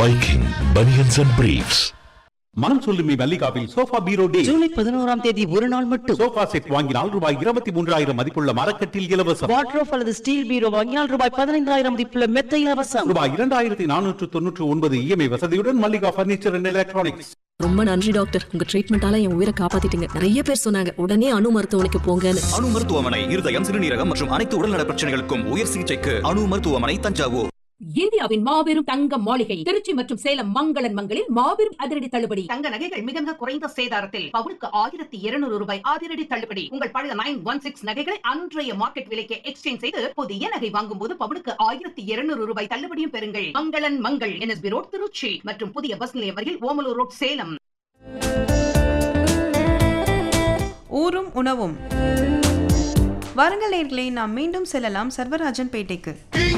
Viking Bunions and Briefs. மனம் சொல்லுமி மல்லிகாவில் sofa பீரோ டே ஜூலை பதினோராம் தேதி ஒரு நாள் மட்டும் சோஃபா செட் வாங்கினால் ரூபாய் இருபத்தி மூன்றாயிரம் மதிப்புள்ள மரக்கட்டில் இலவசம் வாட்ரோப் அல்லது ஸ்டீல் பீரோ வாங்கினால் ரூபாய் பதினைந்தாயிரம் மதிப்புள்ள மெத்த இலவசம் ரூபாய் இரண்டாயிரத்தி நானூற்று தொன்னூற்று ஒன்பது இஎம்ஐ வசதியுடன் மல்லிகா பர்னிச்சர் அண்ட் எலக்ட்ரானிக்ஸ் ரொம்ப நன்றி டாக்டர் உங்க ட்ரீட்மெண்டால என் உயிரை காப்பாத்திட்டீங்க நிறைய பேர் சொன்னாங்க உடனே அணு மருத்துவமனைக்கு போங்கன்னு அணு மருத்துவமனை இருதயம் சிறுநீரகம் மற்றும் அனைத்து உடல்நல பிரச்சனைகளுக்கும் உயர் சிகிச்சைக்கு அணு மருத்துவமனை தஞ்சாவூர் இந்தியாவின் மாபெரும் தங்க மாளிகை திருச்சி மற்றும் சேலம் மங்களன் மங்களில் மாபெரும் அதிரடி தள்ளுபடி தங்க நகைகள் மிக மிக குறைந்த சேதாரத்தில் பவுனுக்கு ஆயிரத்தி இருநூறு ரூபாய் அதிரடி தள்ளுபடி உங்கள் பழைய நைன் ஒன் சிக்ஸ் நகைகளை அன்றைய மார்க்கெட் விலைக்கு எக்ஸ்சேஞ்ச் செய்து புதிய நகை வாங்கும் போது பவுனுக்கு ஆயிரத்தி இருநூறு ரூபாய் தள்ளுபடியும் பெறுங்கள் மங்களன் மங்கள் என்எஸ்பி ரோட் திருச்சி மற்றும் புதிய பஸ் நிலையம் வரையில் ஓமலூர் ரோட் சேலம் ஊரும் உணவும் வாருங்கள் நேர்களே நாம் மீண்டும் செல்லலாம் சர்வராஜன் பேட்டைக்கு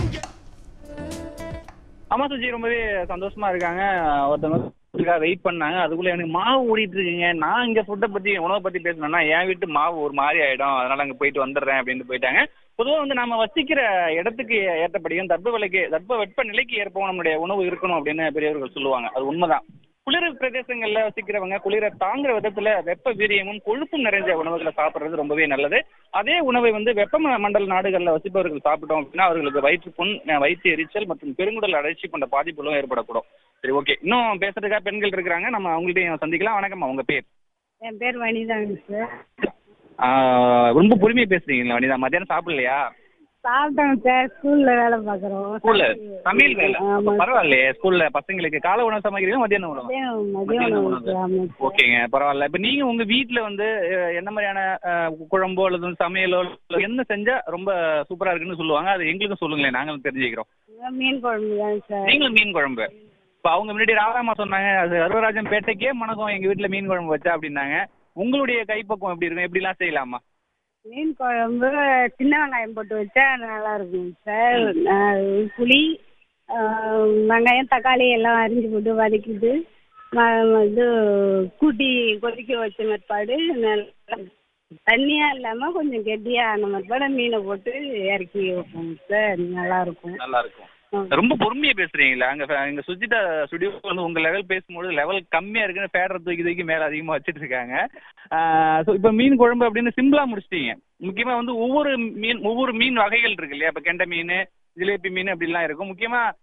அம்மா சுஜி ரொம்பவே சந்தோஷமா இருக்காங்க ஒருத்தவங்க வெயிட் பண்ணாங்க அதுக்குள்ள எனக்கு மாவு ஓடிட்டு இருக்குங்க நான் இங்க ஃபுட்டை பத்தி உணவை பத்தி பேசணும்னா என் வீட்டு மாவு ஒரு மாதிரி ஆயிடும் அதனால அங்க போயிட்டு வந்துடுறேன் அப்படின்னு போயிட்டாங்க பொதுவா வந்து நாம வசிக்கிற இடத்துக்கு ஏற்றபடியும் தட்ப விலைக்கு தட்ப வெப்ப நிலைக்கு ஏற்பவும் நம்மளுடைய உணவு இருக்கணும் அப்படின்னு பெரியவர்கள் சொல்லுவாங்க அது உண்மைதான் குளிர் பிரதேசங்கள்ல வசிக்கிறவங்க குளிர தாங்குற விதத்துல வெப்ப வீரியமும் கொழுப்பும் நிறைஞ்ச உணவுகளை சாப்பிடுறது ரொம்பவே நல்லது அதே உணவை வந்து வெப்ப ம- மண்டல நாடுகள்ல வசிப்பவர்கள் சாப்பிட்டோம் அப்படின்னா அவர்களுக்கு வயிற்றுப்புண் அஹ், வயிற்று எரிச்சல் மற்றும் பெருங்குடல் அடைச்சி போன்ற பாதிப்புகளும் ஏற்படக்கூடும் சரி ஓகே இன்னும் பேசுறதுக்காக பெண்கள் இருக்கிறாங்க நம்ம அவங்கள்ட்டையும் சந்திக்கலாம் வணக்கம் உங்க பேர் என் பேர் வனிதாங்க சார் ஆஹ், ரொம்ப பொறுமையா பேசுறீங்களா வனிதா மத்தியானம் சாப்பிடலையா சாப்பிட்டோங்க சார் ஸ்கூல்ல வேலை பார்க்குறோம் ஸ்கூல்ல சமையல் வேலை ஆமா பரவாயில்லையே ஸ்கூல்ல பசங்களுக்கு காலை உணவு சமைக்கிறீங்க மத்தியான உணவு மதியம் மதியம் உணவு சார் ஆமாம் சார் ஓகேங்க பரவாயில்ல இப்ப நீங்க உங்க வீட்ல வந்து அஹ், என்ன மாதிரியான அஹ், குழம்போ அல்லது வந்து சமையலோ இல்ல என்ன செஞ்சா ரொம்ப சூப்பரா இருக்குன்னு சொல்லுவாங்க அது எங்களுக்கும் சொல்லுங்களேன் நாங்களும் தெரிஞ்சுக்கிறோம் மீன் குழம்பு தாங்க சார் நீங்களும் மீன் குழம்பு இப்ப அவங்க முன்னாடி ராதாமா சொன்னாங்க அது அருவராஜன் பேட்டைக்கே மணக்கம் எங்க வீட்ல மீன் குழம்பு வச்சா அப்படின்னாங்க உங்களுடைய கைப்பக்குவம் எப்படி இருக்கும் எப்படிலாம் செய்யலாமா மீன் குழம்பு சின்ன வெங்காயம் போட்டு வச்சா நல்லா இருக்கும் சார் அஹ், புளி அஹ், வெங்காயம் தக்காளி எல்லாம் அரிஞ்சு போட்டு வதக்கிட்டு ம- இது கூட்டி கொதிக்க வச்ச மறுபாடு நல்லா தண்ணியா இல்லாம கொஞ்சம் கெட்டியா ஆன மறுபாடு மீனை போட்டு இறக்கி வைப்போம் சார் நல்லா இருக்கும் நல்லா இருக்கும் ரொம்ப பொறுமையா பேசுறீங்களா அங்க ஃப- எங்க சுஜிதா ஸ்டுடியோ வந்து உங்க லெவல் பேசும்போது லெவல் கம்மியா இருக்குன்னு ஃபேடரை தூக்கி தூக்கி மேல அதிகமா வச்சிட்டு இருக்காங்க ஸோ இப்போ மீன் குழம்பு அப்படின்னு சிம்பிளா முடிச்சிட்டீங்க முக்கியமா வந்து ஒவ்வொரு மீன் ஒவ்வொரு மீன் வகைகள் இருக்கு இல்லையா இப்போ கெண்டை மீன் ஜிலேபி மீன் அப்படிலாம் இருக்கும் முக்கியமா